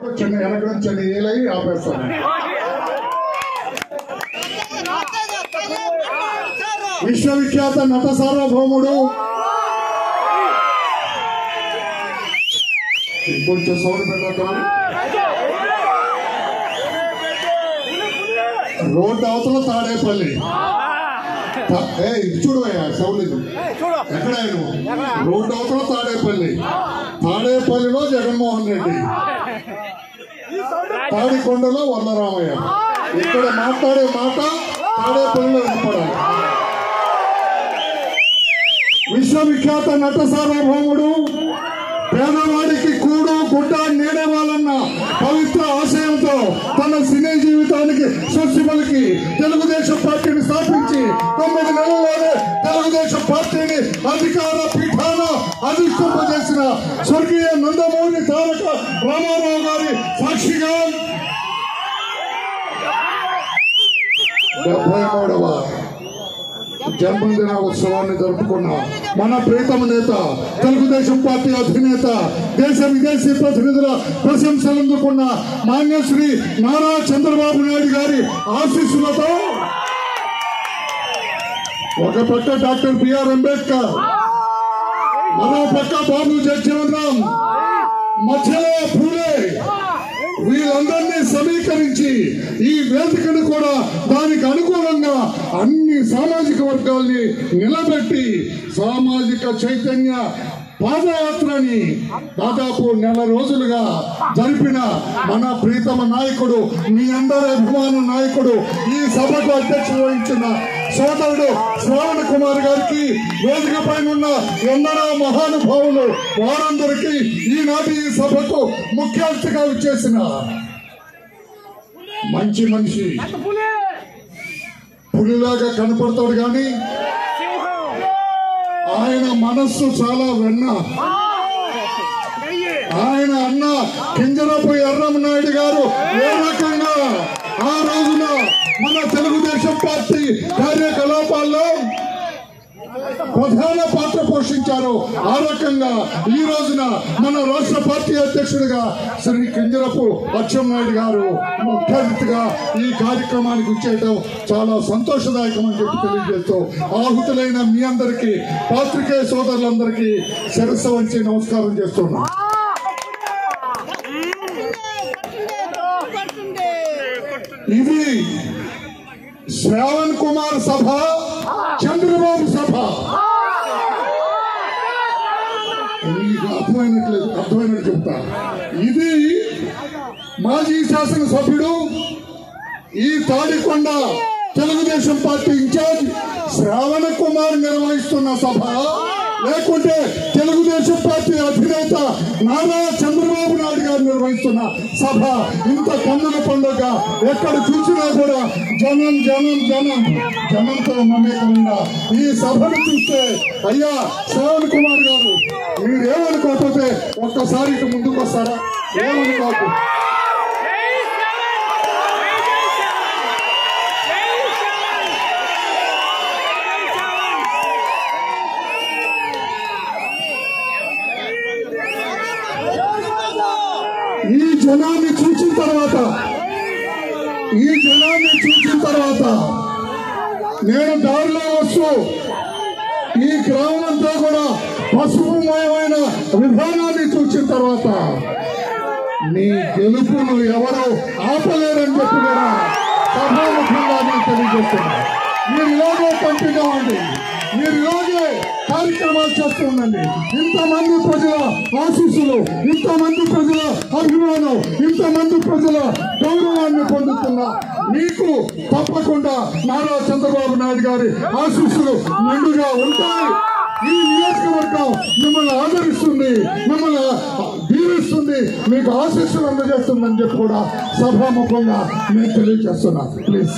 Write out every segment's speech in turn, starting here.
చిన్న వెనక నుంచి చిన్న ఏలై ఆపేస్తాను విశ్వవిఖ్యాత నట సార్వభౌముడు కొంచెం సౌండ్ పెట్టడం రోడ్డు అవతల తాడేపల్లి తా- ఏయ్, చూడు అయ్యా సౌండ్ ఇది ఎక్కడ నువ్వు రోడ్డు అవతల తాడేపల్లి తాడేపల్లిలో జగన్మోహన్ రెడ్డి తాడికొండలో వల్లరామయ్య ఇక్కడ మాట్లాడే మాట తాడేపల్లిలో వినపడాలి విశ్వవిఖ్యాత నట సార్వభౌముడు పేదవాడికి కూడు గుడ్డ నీడవాలన్న పవిత్ర ఆశయంతో తన సినీ జీవితానికి స్వస్తిపలికి తెలుగుదేశం పార్టీని స్థాపించి తొమ్మిది నెలల్లోనే తెలుగుదేశం పార్టీని అధికార పీఠాన అధిష్టింపజేసిన స్వర్గీయ నందమూరి తారక రామారావు గారి సాక్షిగా డెబ్బై మూడవ జన్మదిన ఉత్సవాన్ని జరుపుకున్న మన ప్రీతమ నేత తెలుగుదేశం పార్టీ అధినేత దేశ విదేశీ ప్రతినిధుల ప్రశంసలు అందుకున్న మాన్యశ్రీ నారా చంద్రబాబు నాయుడు గారి ఆశీస్సులతో ఒక పక్క డాక్టర్ బిఆర్ అంబేద్కర్ మరో పక్క బాబు జగజీవన్ మధ్యలో పూలే వీళ్ళందరినీ సమీకరించి ఈ వేదికను కూడా దానికి అనుకూలంగా అన్ని సామాజిక వర్గాల్ని నిలబెట్టి సామాజిక చైతన్య పాదయాత్రని దాదాపు నెల రోజులుగా జరిపిన మన ప్రీతమ నాయకుడు మీ అందరి అభిమాన నాయకుడు ఈ సభకు అధ్యక్షత వహించిన సోదరుడు శ్రావణ కుమార్ గారికి వేదిక పైన ఉన్న ఎందరో మహానుభావులు వారందరికీ ఈనాటి ఈ సభకు ముఖ్య అతిథిగా వచ్చేసిన మంచి మనిషి పులిలాగా కనపడతాడు కానీ ఆయన మనస్సు చాలా వెన్న ఆయన అన్న కింజరపు ఎర్రమనాయుడు గారు ఏ రకంగా ఆ రోజున మన తెలుగుదేశం పార్టీ కార్యకలాపాల్లో ప్రధాన పాత్ర పోషించారు ఆ రకంగా ఈ రోజున మన రాష్ట్ర పార్టీ అధ్యక్షుడిగా శ్రీ కింజరపు అచ్చెన్నాయుడు గారు ముఖ్య అతిథిగా ఈ కార్యక్రమానికి వచ్చేయడం చాలా సంతోషదాయకం అని చెప్పి తెలియజేస్తూ ఆహుతులైన మీ అందరికీ పాత్రికేయ సోదరులందరికీ శిరస్సు వంచి నమస్కారం చేస్తున్నాను ఇది శ్రావణ్ కుమార్ సభ చంద్రబాబు సభ మీకు అర్థమైనట్లేదు అర్థమైనట్టు చెప్తా ఇది మాజీ శాసనసభ్యుడు ఈ తాడికొండ తెలుగుదేశం పార్టీ ఇన్ఛార్జ్ శ్రావణ కుమార్ నిర్వహిస్తున్న సభ లేకుంటే తెలుగుదేశం పార్టీ అధినేత నారా చంద్రబాబు నాయుడు గారు నిర్వహిస్తున్న సభ ఇంత కన్నుల పండుగ ఎక్కడ చూసినా కూడా జనం జనం జనం జనంతో మమేకమైన ఈ సభను చూస్తే అయ్యా శ్రావణ్ కుమార్ గారు మీరేమనుకోకపోతే ఒక్కసారి ఇటు ముందుకు వస్తారా ఏమనుకోకు ఈ జనాన్ని చూసిన తర్వాత ఈ జనాన్ని చూసిన తర్వాత నేను దారిలో వస్తూ ఈ గ్రామం అంతా కూడా పసుపుమయమైన విధానాన్ని చూసిన తర్వాత నీ గెలుపును ఎవరు ఆపలేరని చెప్పి కూడా సభాముఖంగా నేను తెలియజేస్తున్నా మీరు ఇలాగే కంటిన్యూ అవ్వండి మీరు ఇలాగే కార్యక్రమాలు చేస్తూ ఉండండి ఇంతమంది ప్రజల ఆశీస్సులు ఇంతమంది ప్రజల అభిమానం ఇంతమంది ప్రజల గౌరవాన్ని పొందుతున్న మీకు తప్పకుండా నారా చంద్రబాబు నాయుడు గారి ఆశీస్సులు మెండుగా ఉంటాయి ఈ నియోజకవర్గం మిమ్మల్ని ఆదరిస్తుంది మిమ్మల్ని దీవిస్తుంది మీకు ఆశీస్సులు అందజేస్తుందని చెప్పి కూడా సభాముఖంగా నేను తెలియజేస్తున్నా ప్లీజ్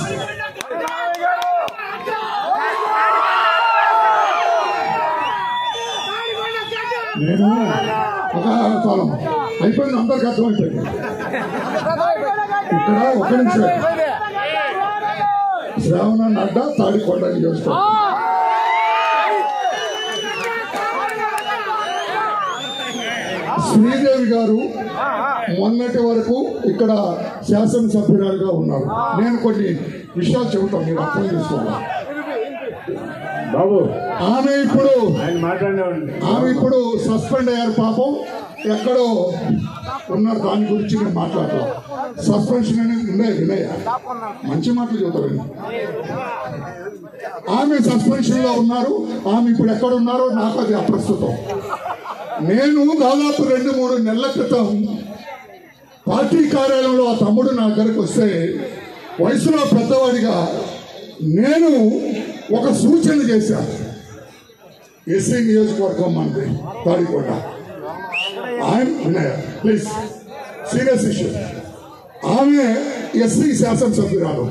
నేను ఒక కాలం అయిపోయింది అందరికి అర్థమైపోయింది ఇక్కడ ఒక నిమిషం శ్రావణ నడ్డ తాడికొండ నియోజకవర్గం శ్రీదేవి గారు మొన్నటి వరకు ఇక్కడ శాసనసభ్యురాలుగా ఉన్నారు నేను కొన్ని విషయాలు చెబుతాను మీరు అర్థం చేసుకోవాలి బాబు ఆమె ఇప్పుడు ఆయన మాట్లాడేవాడిని ఆమె ఇప్పుడు సస్పెండ్ అయ్యారు పాపం ఎక్కడో ఉన్నారు దాని గురించి నేను మాట్లాడతాను సస్పెన్షన్ అనేది ఉన్నాయి వినయ మంచి మాటలు చెబుతారండి ఆమె సస్పెన్షన్ లో ఉన్నారు ఆమె ఇప్పుడు ఎక్కడ ఉన్నారో నాకు అది అప్రస్తుతం నేను దాదాపు రెండు మూడు నెలల క్రితం పార్టీ కార్యాలయంలో ఆ తమ్ముడు నా దగ్గరకు వస్తే వయసులో పెద్దవాడిగా నేను ఒక సూచన చేశాను ఎస్సీ నియోజకవర్గం మంది తాడికొండ ఆయన వినయ ప్లీజ్ సీరియస్ ఇష్యూ ఆమె ఎస్సీ శాసనసభ్యురాలు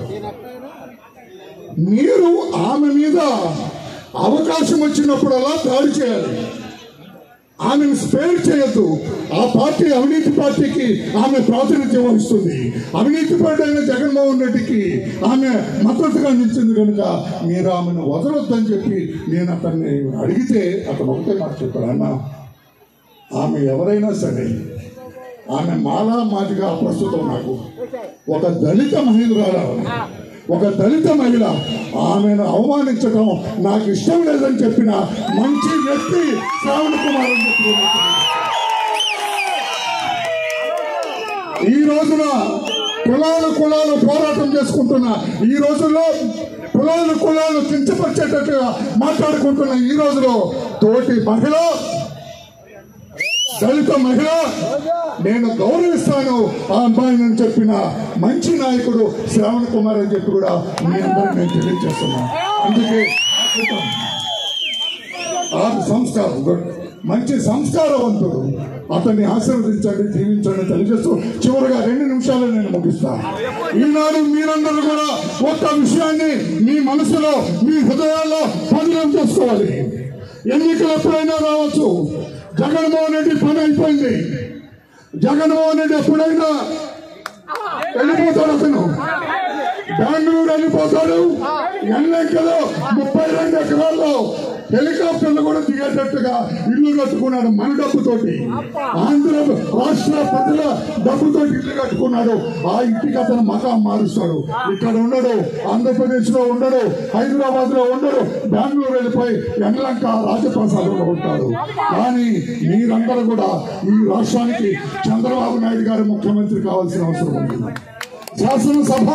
మీరు ఆమె మీద అవకాశం వచ్చినప్పుడల్లా దాడి చేయాలి ఆమెను స్పేర్ చేయొద్దు ఆ పార్టీ అవినీతి పార్టీకి ఆమె ప్రాతినిధ్యం వహిస్తుంది అవినీతి పార్టీ అయిన జగన్మోహన్ రెడ్డికి ఆమె మద్దతుగా నిలిచింది కనుక మీరు ఆమెను వదలొద్దని చెప్పి నేను అతన్ని అడిగితే అతను ఒకటే మాట చెప్పాడు అన్న ఆమె ఎవరైనా సరే ఆమె మాలా మాదిగా ప్రస్తుతం నాకు ఒక దళిత మహిళ ఒక దళిత మహిళ ఆమెను అవమానించడం నాకు ఇష్టం లేదని చెప్పిన మంచి వ్యక్తి శ్రావణ్ కుమార్ అని చెప్పి ఈ రోజున కులాలు కులాలు పోరాటం చేసుకుంటున్న ఈ రోజుల్లో కులాలు కులాలు కించపరిచేటట్టుగా మాట్లాడుకుంటున్న ఈ రోజులో తోటి మహిళ దళిత మహిళ నేను గౌరవిస్తాను ఆ అమ్మాయిని అని చెప్పిన మంచి నాయకుడు శ్రావణ్ కుమార్ అని చెప్పి కూడా మీ అందరికి నేను తెలియజేస్తున్నాను అందుకే ఆ సంస్కారం గుడ్. మంచి సంస్కారవంతుడు అతన్ని ఆశీర్వదించండి దీవించండి తెలియజేస్తూ చివరిగా రెండు నిమిషాలు నేను ముగిస్తాను ఈనాడు మీరందరూ కూడా ఒక్క విషయాన్ని మీ మనసులో మీ హృదయాల్లో పదిలం చేసుకోవాలి ఎన్నికలు ఎప్పుడైనా రావచ్చు జగన్మోహన్ రెడ్డి పని అయిపోయింది జగన్మోహన్ రెడ్డి ఎప్పుడైనా వెళ్ళిపోతాడు అతను బెంగళూరు వెళ్ళిపోతాడు ఎన్నెక్కలో ముప్పై రెండు ఎకరాల్లో హెలికాప్టర్లు కూడా దిగేటట్టుగా ఇల్లు కట్టుకున్నాడు మన డబ్బుతోటి ఆంధ్ర రాష్ట్ర ప్రజల డబ్బుతోటి ఇల్లు కట్టుకున్నాడు ఆ ఇంటికి అతను మకాం మారుస్తాడు ఇక్కడ ఉండడు ఆంధ్రప్రదేశ్ లో ఉండడు హైదరాబాద్ లో ఉండడు బెంగళూరు వెళ్ళిపోయి ఎంగలంక రాజప్రసాదంలో ఉంటాడు కానీ మీరందరూ కూడా ఈ రాష్ట్రానికి చంద్రబాబు నాయుడు గారు ముఖ్యమంత్రి కావాల్సిన అవసరం ఉంది శాసనసభ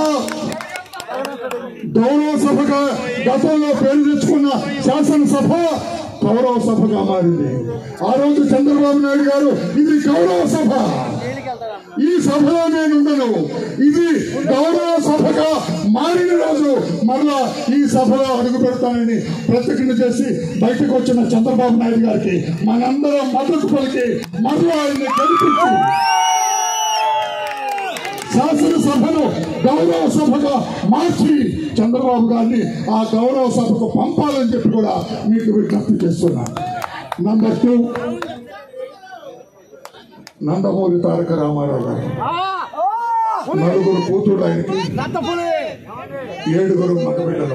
గౌరవ సభగా గతంలో పేరు తెచ్చుకున్న శాసనసభ గౌరవ సభగా మారింది ఆ రోజు చంద్రబాబు నాయుడు గారు ఇది గౌరవ సభ ఈ సభలో నేను ఉండను ఇది గౌరవ సభగా మారిన రోజు మరలా ఈ సభలో అడుగు పెడతానని ప్రతిజ్ఞ చేసి బయటకు వచ్చిన చంద్రబాబు నాయుడు గారికి మనందరం మద్దతు పలికి మరలా ఆయన్ని గెలిపించి శాసనసభను గౌరవ సభగా మార్చి చంద్రబాబు గారిని ఆ గౌరవ సభకు పంపాలని చెప్పి కూడా మీకు విజ్ఞప్తి చేస్తున్నా నంబర్ టూ నందమూరి తారక రామారావు గారు నలుగురు కూతురు ఆయనకి ఏడుగురు మగబిడ్డలు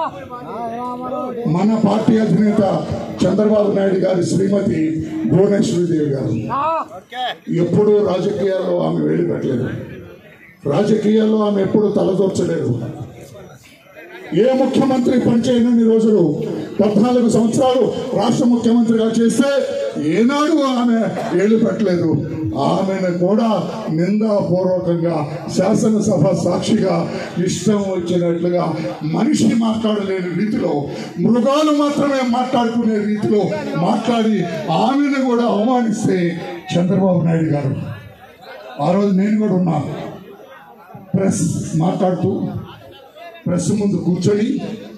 మన పార్టీ అధినేత చంద్రబాబు నాయుడు గారి శ్రీమతి భువనేశ్వరిదేవి గారు ఎప్పుడూ రాజకీయాల్లో ఆమె వేడి పెట్టలేదు రాజకీయాల్లో ఆమె ఎప్పుడు తలదోర్చలేదు ఏ ముఖ్యమంత్రి పనిచేయనన్ని రోజులు పద్నాలుగు సంవత్సరాలు రాష్ట్ర ముఖ్యమంత్రిగా చేస్తే ఏనాడు ఆమె ఏలు పెట్టలేదు ఆమెను కూడా నిందాపూర్వకంగా శాసనసభ సాక్షిగా ఇష్టం వచ్చినట్లుగా మనిషి మాట్లాడలేని రీతిలో మృగాలు మాత్రమే మాట్లాడుకునే రీతిలో మాట్లాడి ఆమెను కూడా అవమానిస్తే చంద్రబాబు నాయుడు గారు ఆ రోజు నేను కూడా ఉన్నా ప్రెస్ మాట్లాడుతూ ప్రెస్ ముందు కూర్చొని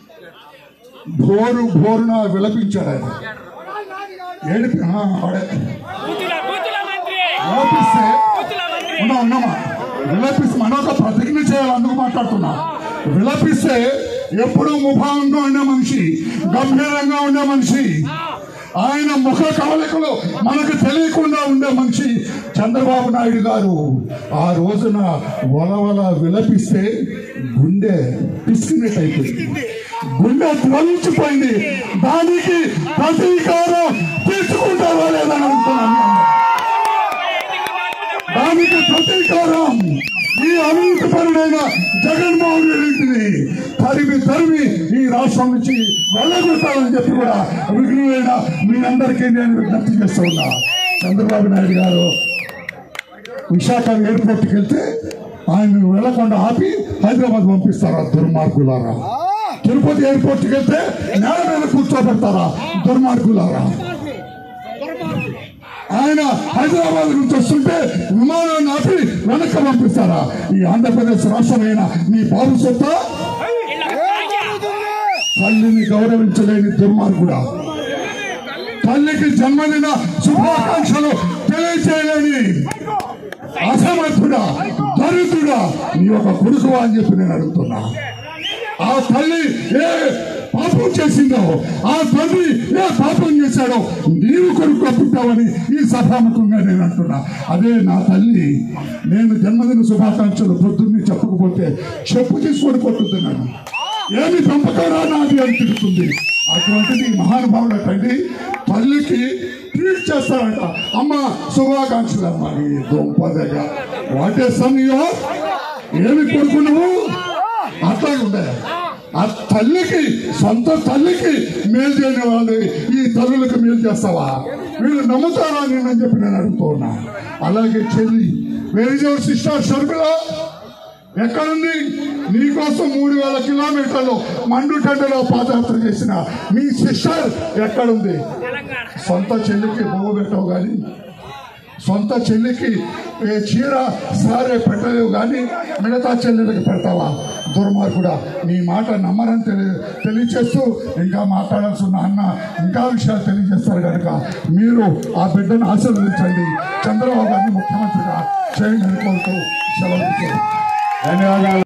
భోరు భోరున విలపించాడు ఆయన ఏడిపి ఆ, ఆడే. బూతుల బూతుల మంత్రి విలపిస్తే బూతుల మంత్రి ఉన్నా ఉన్నామా విలపిస్తే మనం ఒక ప్రతిజ్ఞ చేయాలి అందుకు మాట్లాడుతున్నా విలపిస్తే ఎప్పుడూ ముభావంగా ఉండే మనిషి గంభీరంగా ఉండే మనిషి ఆయన ముఖ కవలికలు మనకు తెలియకుండా ఉండే మనిషి చంద్రబాబు నాయుడు గారు ఆ రోజున వలవల విలపిస్తే గుండె పిసికినట్టు అయిపోయింది గుండె ధ్వనించిపోయింది దానికి ప్రతీకారం తీసుకుంటారా లేదని అనుకున్నాను ప్రతీకారం ఈ అవినీతి పరుడైన జగన్మోహన్ రెడ్డిని తరిమి తరిమి ఈ రాష్ట్రం నుంచి వెళ్ళగొట్టాలని చెప్పి కూడా విఘ్నులైన మీ అందరికీ నేను విజ్ఞప్తి చేస్తూ ఉన్నా చంద్రబాబు నాయుడు గారు విశాఖ ఎయిర్పోర్ట్కి వెళ్తే ఆయన వెళ్లకుండా ఆపి హైదరాబాద్ పంపిస్తారా దుర్మార్గులారా తిరుపతి ఎయిర్పోర్ట్కి వెళ్తే నేల మీద కూర్చోబెడతారా దుర్మార్గులారా ఆయన హైదరాబాద్ నుంచి వస్తుంటే విమానాన్ని ఆపి వెనక్కి పంపిస్తారా ఈ ఆంధ్రప్రదేశ్ రాష్ట్రమైన మీ బాబు సొత్త తల్లిని గౌరవించలేని దుర్మార్గుడా తల్లికి జన్మదిన శుభాకాంక్షలు తెలియచేయలేని అసమర్థుడా దరిద్రుడా నీ ఒక కొడుకు అని చెప్పి నేను అడుగుతున్నా ఆ తల్లి ఏ పాపం చేసిందో ఆ తండ్రి ఏ పాపం చేశాడో నీవు కొడుకు పుట్టావని ఈ సభాముఖంగా నేను అంటున్నా అదే నా తల్లి నేను జన్మదిన శుభాకాంక్షలు పొద్దున్నే చెప్పకపోతే చెప్పు తీసుకొని కొట్టుతున్నాను ఏమి పెంపకరా నాది అని తిరుగుతుంది అటువంటిది మహానుభావుల తల్లి తల్లికి ట్రీట్ చేస్తారంట అమ్మ శుభాకాంక్షలు అమ్మ నీ దొంపదగా వాటే సమయం ఏమి కొడుకున్నావు అట్లాగే ఉండే ఆ తల్లికి సొంత తల్లికి మేలు చేయని వాళ్ళు ఈ తల్లులకు మేలు చేస్తావా వీళ్ళు నమ్ముతారా నేను అని చెప్పి నేను అడుగుతూ ఉన్నా అలాగే చెల్లి వేరే సిస్టర్ షర్మిల ఎక్కడుంది నీకోసం మూడు వేల కిలోమీటర్లు మండు టెండలో పాదయాత్ర చేసిన మీ సిస్టర్ ఎక్కడుంది సొంత చెల్లికి బొమ్మ పెట్టవు కానీ సొంత చెల్లికి ఏ చీర సారే పెట్టలేవు కానీ మిగతా చెల్లెలకు పెడతావా దుర్మార్గుడా నీ మాట నమ్మరని తెలియ తెలియచేస్తూ ఇంకా మాట్లాడాల్సి ఉన్న అన్న ఇంకా విషయాలు తెలియజేస్తారు కనుక మీరు ఆ బిడ్డను ఆశీర్వదించండి చంద్రబాబు గారిని ముఖ్యమంత్రిగా చేయండి అనుకుంటూ సెలవు ధన్యవాదాలు